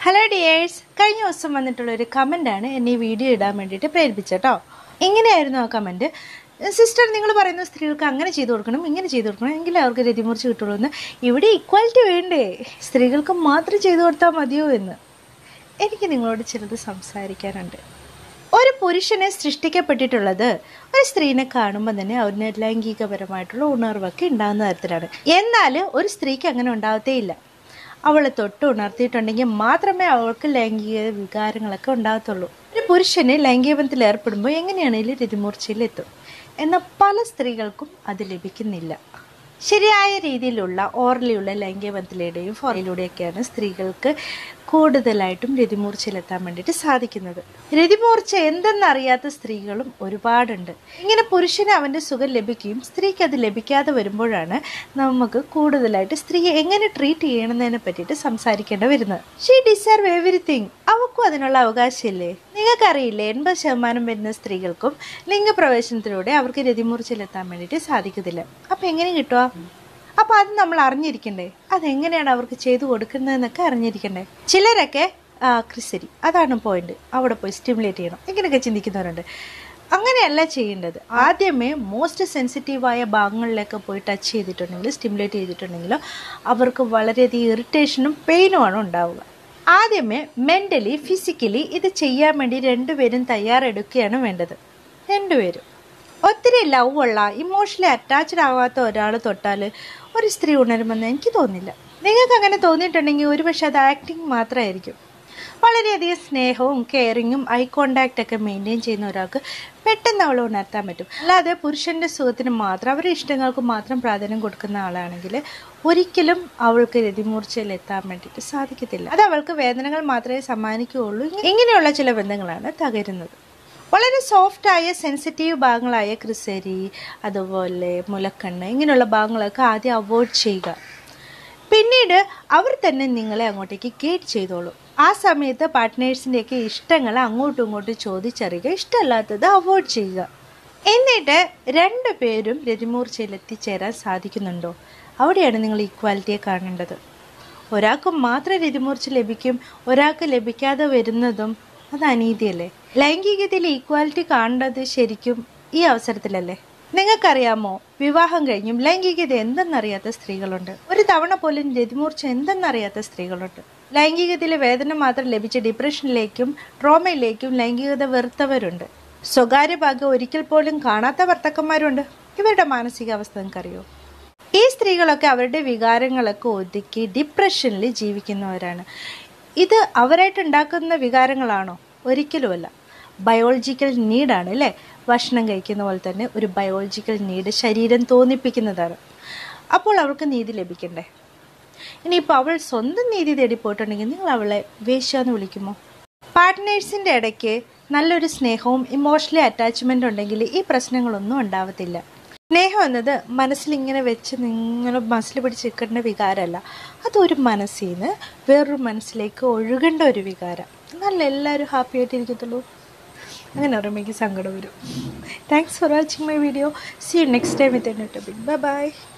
hello dears കഴിഞ്ഞ ദിവസം വന്നിട്ടുള്ള ഒരു കമൻ്റാണ് എന്നെ ഈ വീഡിയോ ഇടാൻ വേണ്ടിയിട്ട് പ്രേരിപ്പിച്ചട്ടോ ഇങ്ങനെയായിരുന്നു ആ കമൻറ്റ് സിസ്റ്റർ നിങ്ങൾ പറയുന്ന സ്ത്രീകൾക്ക് അങ്ങനെ ചെയ്തു കൊടുക്കണം ഇങ്ങനെ ചെയ്തു കൊടുക്കണം എങ്കിലേ അവർക്ക് രതിമുറിച്ച് കിട്ടുള്ളൂ എന്ന് ഇവിടെ ഈക്വാലിറ്റി വേണ്ടേ സ്ത്രീകൾക്ക് മാത്രം ചെയ്തു കൊടുത്താൽ മതിയോ എന്ന് എനിക്ക് നിങ്ങളോട് ചിലത് സംസാരിക്കാനുണ്ട് ഒരു പുരുഷനെ സൃഷ്ടിക്കപ്പെട്ടിട്ടുള്ളത് ഒരു സ്ത്രീനെ കാണുമ്പോൾ തന്നെ അവന് ലൈംഗികപരമായിട്ടുള്ള ഉണർവൊക്കെ ഉണ്ടാകുന്ന തരത്തിലാണ് എന്നാൽ ഒരു സ്ത്രീക്ക് അങ്ങനെ ഉണ്ടാകത്തേയില്ല അവളെ തൊട്ട് ഉണർത്തിയിട്ടുണ്ടെങ്കിൽ മാത്രമേ അവൾക്ക് ലൈംഗിക വികാരങ്ങളൊക്കെ ഉണ്ടാകത്തുള്ളൂ ഒരു പുരുഷന് ലൈംഗികബന്ധത്തിൽ ഏർപ്പെടുമ്പോൾ എങ്ങനെയാണെങ്കിലും രതിമൂർച്ചയിൽ എത്തും എന്നാൽ പല സ്ത്രീകൾക്കും അത് ലഭിക്കുന്നില്ല ശരിയായ രീതിയിലുള്ള ഓറലിയുള്ള ലൈംഗികബന്ധത്തിലൂടെയും ഫോറിലൂടെയൊക്കെയാണ് സ്ത്രീകൾക്ക് കൂടുതലായിട്ടും രതിമൂർച്ചയിലെത്താൻ വേണ്ടിയിട്ട് സാധിക്കുന്നത് രതിമൂർച്ച എന്തെന്നറിയാത്ത സ്ത്രീകളും ഒരുപാടുണ്ട് ഇങ്ങനെ പുരുഷന് അവൻ്റെ സുഖം ലഭിക്കുകയും സ്ത്രീക്ക് അത് ലഭിക്കാതെ വരുമ്പോഴാണ് നമുക്ക് കൂടുതലായിട്ട് സ്ത്രീയെ എങ്ങനെ ട്രീറ്റ് ചെയ്യണമെന്നതിനെ പറ്റിയിട്ട് സംസാരിക്കേണ്ടി വരുന്നത് ഷീ ഡിസർവ് എവറിത്തിങ് അവൾക്കും അതിനുള്ള അവകാശമില്ലേ നിങ്ങൾക്കറിയില്ലേ എൺപത് ശതമാനം വരുന്ന സ്ത്രീകൾക്കും ലിംഗപ്രവേശനത്തിലൂടെ അവർക്ക് രതിമൂർച്ചയിലെത്താൻ വേണ്ടിയിട്ട് സാധിക്കത്തില്ല അപ്പം എങ്ങനെ കിട്ടുക അപ്പോൾ അത് നമ്മൾ അറിഞ്ഞിരിക്കണ്ടേ അതെങ്ങനെയാണ് അവർക്ക് ചെയ്തു കൊടുക്കുന്നതെന്നൊക്കെ അറിഞ്ഞിരിക്കണ്ടേ ചിലരൊക്കെ ആ ക്രിസരി അതാണ് പോയിന്റ് അവിടെ പോയി സ്റ്റിമുലേറ്റ് ചെയ്യണം ഇങ്ങനെയൊക്കെ ചിന്തിക്കുന്നവരുണ്ട് അങ്ങനെയല്ല ചെയ്യേണ്ടത് ആദ്യമേ മോസ്റ്റ് സെൻസിറ്റീവായ ഭാഗങ്ങളിലൊക്കെ പോയി ടച്ച് ചെയ്തിട്ടുണ്ടെങ്കിൽ സ്റ്റിമുലേറ്റ് ചെയ്തിട്ടുണ്ടെങ്കിലോ അവർക്ക് വളരെയധികം ഇറിറ്റേഷനും പെയിനുമാണ് ഉണ്ടാവുക ആദ്യമേ മെൻ്റലി ഫിസിക്കലി ഇത് ചെയ്യാൻ വേണ്ടി രണ്ടുപേരും തയ്യാറെടുക്കുകയാണ് വേണ്ടത് രണ്ടുപേരും ഒത്തിരി ലവ് ഉള്ള ഇമോഷണലി അറ്റാച്ച്ഡ് ആവാത്ത ഒരാൾ തൊട്ടാൽ ഒരു സ്ത്രീ ഉണരുമെന്ന് എനിക്ക് തോന്നില്ല നിങ്ങൾക്ക് അങ്ങനെ തോന്നിയിട്ടുണ്ടെങ്കിൽ ഒരുപക്ഷെ അത് ആക്ടിങ് മാത്രമായിരിക്കും വളരെയധികം സ്നേഹവും കെയറിങ്ങും ഐ കോണ്ടാക്റ്റ് ഒക്കെ മെയിൻറ്റെയിൻ ചെയ്യുന്ന ഒരാൾക്ക് പെട്ടെന്ന് അവളെ ഉണർത്താൻ പറ്റും അല്ലാതെ പുരുഷൻ്റെ സുഖത്തിന് മാത്രം അവരുടെ ഇഷ്ടങ്ങൾക്ക് മാത്രം പ്രാധാന്യം കൊടുക്കുന്ന ആളാണെങ്കിൽ ഒരിക്കലും അവൾക്ക് രതിമൂർച്ചയിൽ എത്താൻ വേണ്ടിയിട്ട് സാധിക്കത്തില്ല അത് അവൾക്ക് വേദനകൾ മാത്രമേ സമ്മാനിക്കുകയുള്ളൂ ഇങ്ങനെയുള്ള ചില ബന്ധങ്ങളാണ് തകരുന്നത് വളരെ സോഫ്റ്റായ സെൻസിറ്റീവ് ഭാഗങ്ങളായ ക്രിസരി അതുപോലെ മുലക്കണ്ണ് ഇങ്ങനെയുള്ള ഭാഗങ്ങളൊക്കെ ആദ്യം അവോയ്ഡ് ചെയ്യുക പിന്നീട് അവർ തന്നെ നിങ്ങളെ അങ്ങോട്ടേക്ക് ഗേറ്റ് ചെയ്തോളൂ ആ സമയത്ത് പാർട്ട്നേഴ്സിൻ്റെയൊക്കെ ഇഷ്ടങ്ങൾ അങ്ങോട്ടും ഇങ്ങോട്ടും ചോദിച്ചറിയുക ഇഷ്ടമല്ലാത്തത് അവോയ്ഡ് ചെയ്യുക എന്നിട്ട് രണ്ടു പേരും രതിമൂർച്ചയിൽ എത്തിച്ചേരാൻ സാധിക്കുന്നുണ്ടോ അവിടെയാണ് നിങ്ങൾ ഈക്വാലിറ്റിയെ കാണേണ്ടത് ഒരാൾക്ക് മാത്രം രതിമൂർച്ച ലഭിക്കും ഒരാൾക്ക് ലഭിക്കാതെ വരുന്നതും അത് അനീതിയല്ലേ ലൈംഗികതയിൽ ഈക്വാലിറ്റി കാണേണ്ടത് ശരിക്കും ഈ അവസരത്തിലല്ലേ നിങ്ങൾക്കറിയാമോ വിവാഹം കഴിഞ്ഞും ലൈംഗികത എന്തെന്നറിയാത്ത സ്ത്രീകളുണ്ട് ഒരു തവണ പോലും രതിമൂർച്ച എന്തെന്നറിയാത്ത സ്ത്രീകളുണ്ട് ലൈംഗികതയിലെ വേദന മാത്രം ലഭിച്ച ഡിപ്രഷനിലേക്കും ട്രോമയിലേക്കും ലൈംഗികത വെറുത്തവരുണ്ട് സ്വകാര്യ ഭാഗം ഒരിക്കൽ പോലും കാണാത്ത ഭർത്താക്കന്മാരുണ്ട് ഇവരുടെ മാനസികാവസ്ഥ നിങ്ങൾക്കറിയോ ഈ സ്ത്രീകളൊക്കെ അവരുടെ വികാരങ്ങളൊക്കെ ഒതുക്കി ഡിപ്രഷനിൽ ജീവിക്കുന്നവരാണ് ഇത് അവരായിട്ട് ഉണ്ടാക്കുന്ന വികാരങ്ങളാണോ ഒരിക്കലുമല്ല ബയോളജിക്കൽ നീഡാണ് അല്ലേ ഭക്ഷണം കഴിക്കുന്ന പോലെ തന്നെ ഒരു ബയോളജിക്കൽ നീഡ് ശരീരം തോന്നിപ്പിക്കുന്നതാണ് അപ്പോൾ അവൾക്ക് നീതി ലഭിക്കണ്ടേ ഇനിയിപ്പോൾ അവൾ സ്വന്തം നീതി തേടി പോയിട്ടുണ്ടെങ്കിൽ നിങ്ങൾ അവളെ വേശ്യ എന്ന് വിളിക്കുമോ പാർട്ട്നേഴ്സിൻ്റെ ഇടയ്ക്ക് നല്ലൊരു സ്നേഹവും ഇമോഷണലി അറ്റാച്ച്മെൻ്റ് ഉണ്ടെങ്കിൽ ഈ പ്രശ്നങ്ങളൊന്നും ഉണ്ടാവത്തില്ല സ്നേഹം എന്നത് മനസ്സിൽ ഇങ്ങനെ വെച്ച് നിങ്ങൾ മനസ്സിൽ പിടിച്ച് നിൽക്കേണ്ട വികാരമല്ല അതൊരു മനസ്സിൽ നിന്ന് വേറൊരു മനസ്സിലേക്ക് ഒഴുകേണ്ട ഒരു വികാരം നല്ല എല്ലാവരും ഹാപ്പി ആയിട്ടിരിക്കത്തുള്ളൂ അങ്ങനെ പറയുമ്പോൾ എനിക്ക് സങ്കടം വരും thanks for watching my video see you next time with എൻ ബൈ ബൈ